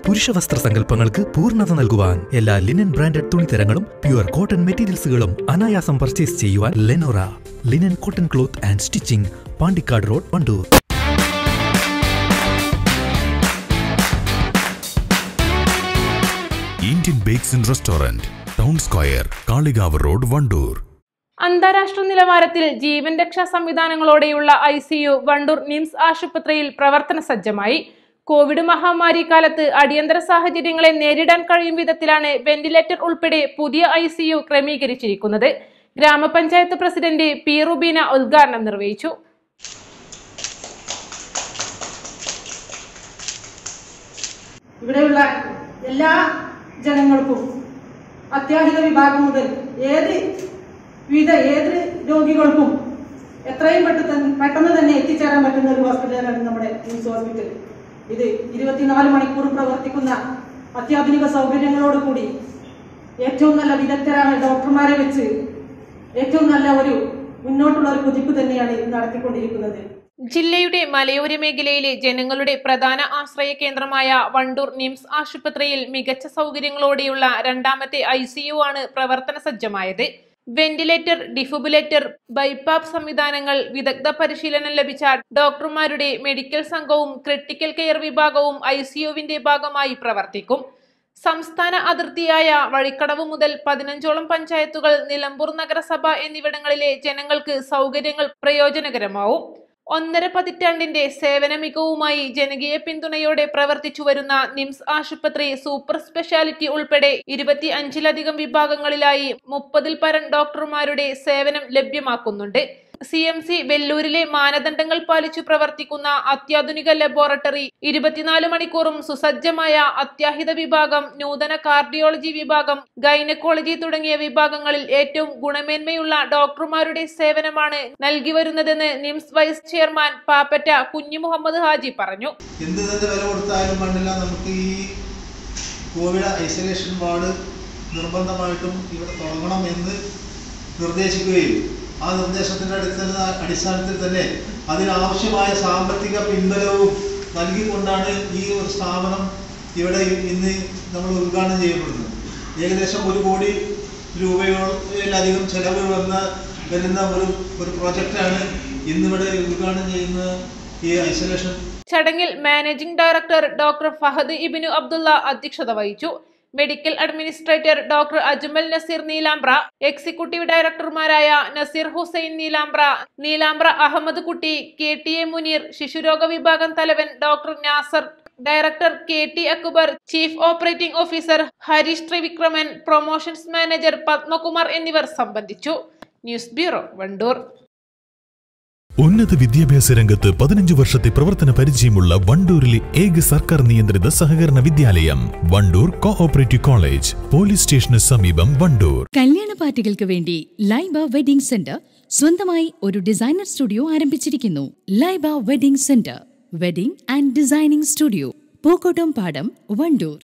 പുരുഷ വസ്ത്ര സങ്കല്പങ്ങൾക്ക് പൂർണ്ണത നൽകുവാൻ എല്ലാ ലിനൻ ബ്രാൻഡഡ് തുണിത്തരങ്ങളും പ്യുവർ കോട്ടൺ മെറ്റീരിയൽസുകളും അനായാസം പർച്ചേസ് ചെയ്യുവാൻ Lenora linen cotton cloth and stitching Pandikkad road Wandoor Indian bakes and restaurant town square Kalikavu road Wandoor അന്താരാഷ്ട്ര നിലവാരത്തിൽ ജീവൻ രക്ഷാ സംവിധാനങ്ങളോടെയുള്ള I C U Wandoor NIMS ആശുപത്രിയിൽ പ്രവർത്തന സജ്ജമായി കോവിഡ് മഹാമാരി കാലത്ത് അടിയന്തര സാഹചര്യങ്ങളെ നേരിടാൻ കഴിയും വിധത്തിലാണ് വെന്റിലേറ്റർ ഉൾപ്പെടെ പുതിയ ഐ സി യു ക്രമീകരിച്ചിരിക്കുന്നത് ഗ്രാമപഞ്ചായത്ത് പ്രസിഡന്റ് പി റുബീന ഉദ്ഘാടനം നിർവഹിച്ചു ഇവിടെയുള്ള എല്ലാ ജനങ്ങൾക്കും അത്യാഹിത വിഭാഗം മുതൽ ഏത് വിവിധ ഏത് രോഗികൾക്കും എത്രയും പെട്ടെന്ന് പെട്ടെന്ന് തന്നെ എത്തിച്ചേരാൻ പറ്റുന്ന ഒരു ഹോസ്പിറ്റലാണ് നമ്മുടെ നിംസ് ഹോസ്പിറ്റൽ ഇത് ഇരുപത്തിനാല് മണിക്കൂർ പ്രവർത്തിക്കുന്ന അത്യാധുനിക സൗകര്യങ്ങളോട് കൂടി ഏറ്റവും നല്ല വിദഗ്ധരായ ഡോക്ടർമാരെ വെച്ച് ഏറ്റവും നല്ല ഒരു മുന്നോട്ടുള്ള ഒരു കുതിപ്പ് തന്നെയാണ് ഇത് നടത്തിക്കൊണ്ടിരിക്കുന്നത് ജില്ലയുടെ മലയോര മേഖലയിലെ ജനങ്ങളുടെ പ്രധാന ആശ്രയ കേന്ദ്രമായ വണ്ടൂർ നിംസ് ആശുപത്രിയിൽ മികച്ച സൗകര്യങ്ങളോടെയുള്ള രണ്ടാമത്തെ ഐ ആണ് പ്രവർത്തന സജ്ജമായത് വെന്റിലേറ്റർ ഡിഫിബുലേറ്റർ ബൈപ്പാപ്പ് സംവിധാനങ്ങൾ വിദഗ്ധ പരിശീലനം ലഭിച്ച ഡോക്ടർമാരുടെ മെഡിക്കൽ സംഘവും ക്രിട്ടിക്കൽ കെയർ വിഭാഗവും ഐ സിയുവിന്റെ ഭാഗമായി പ്രവർത്തിക്കും സംസ്ഥാന അതിർത്തിയായ വഴിക്കടവ് മുതൽ പതിനഞ്ചോളം പഞ്ചായത്തുകൾ നിലമ്പൂർ നഗരസഭ എന്നിവിടങ്ങളിലെ ജനങ്ങൾക്ക് സൗകര്യങ്ങൾ പ്രയോജനകരമാവും ഒന്നര പതിറ്റാണ്ടിന്റെ സേവന മികവുമായി ജനകീയ പിന്തുണയോടെ പ്രവർത്തിച്ചു വരുന്ന നിംസ് ആശുപത്രി സൂപ്പർ സ്പെഷ്യാലിറ്റി ഉൾപ്പെടെ ഇരുപത്തി അഞ്ചിലധികം വിഭാഗങ്ങളിലായി മുപ്പതിൽ പരം ഡോക്ടർമാരുടെ സേവനം ലഭ്യമാക്കുന്നുണ്ട് സി എം സി വെല്ലൂരിലെ മാനദണ്ഡങ്ങൾ പാലിച്ചു പ്രവർത്തിക്കുന്ന അത്യാധുനിക ലബോറട്ടറി ഇരുപത്തിനാല് മണിക്കൂറും സുസജ്ജമായ അത്യാഹിത വിഭാഗം നൂതന കാർഡിയോളജി വിഭാഗം ഗൈനക്കോളജി തുടങ്ങിയ വിഭാഗങ്ങളിൽ ഏറ്റവും ഗുണമേന്മയുള്ള ഡോക്ടർമാരുടെ സേവനമാണ് നൽകി വരുന്നതെന്ന് നിംസ് വൈസ് ചെയർമാൻ പാപ്പറ്റ കുഞ്ഞു മുഹമ്മദ് ഹാജി പറഞ്ഞു എന്ത് തന്നെ വില കൊടുത്താലും വേണ്ടില്ല നമുക്ക് ഈ കോവിഡ് ഐസൊലേഷൻ വാർഡ് നിർബന്ധമായിട്ടും ഇവിടെ തുടങ്ങണം എന്ന് നിർദ്ദേശിക്കുകയും ആ നിർദ്ദേശത്തിൻ്റെ അടിസ്ഥാന അടിസ്ഥാനത്തിൽ തന്നെ അതിനാവശ്യമായ സാമ്പത്തിക പിൻബലവും നൽകിക്കൊണ്ടാണ് ഈ ഒരു സ്ഥാപനം ഇവിടെ ഇന്ന് നമ്മൾ ഉദ്ഘാടനം ചെയ്യപ്പെടുന്നത് ഏകദേശം ഒരു കോടി രൂപയോളധികം ചെലവ് വന്ന വരുന്ന ഒരു ഒരു പ്രോജക്റ്റാണ് ഇന്നിവിടെ ഉദ്ഘാടനം ചെയ്യുന്ന ഈ ഐസൊലേഷൻ ചടങ്ങിൽ managing director doctor Fahad Ibinu Abdullah അധ്യക്ഷത വഹിച്ചു medical administrator doctor Ajmal Naseer Neelambra executive ഡയറക്ടർമാരായ Naseer Hussain Neelambra Neelambra Ahammed Kutty K T A Muneer ശിശുരോഗ വിഭാഗം തലവൻ doctor Nasar director K T Akbar chief operating officer Harish Thrivikraman promotions manager Padmakumar എന്നിവർ സംബന്ധിച്ചു ന്യൂസ് ബ്യൂറോ വണ്ടൂർ ഉന്നത വിദ്യാഭ്യാസ രംഗത്ത് പതിനഞ്ച് വർഷത്തെ പ്രവർത്തന പരിചയമുള്ള വണ്ടൂരിലെ ഏക സർക്കാർ നിയന്ത്രിത സഹകരണ വിദ്യാലയം വണ്ടൂർ കോഓപ്പറേറ്റീവ് കോളേജ് പോലീസ് സ്റ്റേഷന് സമീപം വണ്ടൂർ കല്യാണ പാർട്ടികൾക്ക് വേണ്ടി ലൈബ വെഡിംഗ് സെന്റർ സ്വന്തമായി ഒരു ഡിസൈനർ സ്റ്റുഡിയോ ആരംഭിച്ചിരിക്കുന്നു Laiba wedding centre wedding and designing studio Pookkottumpadam Wandoor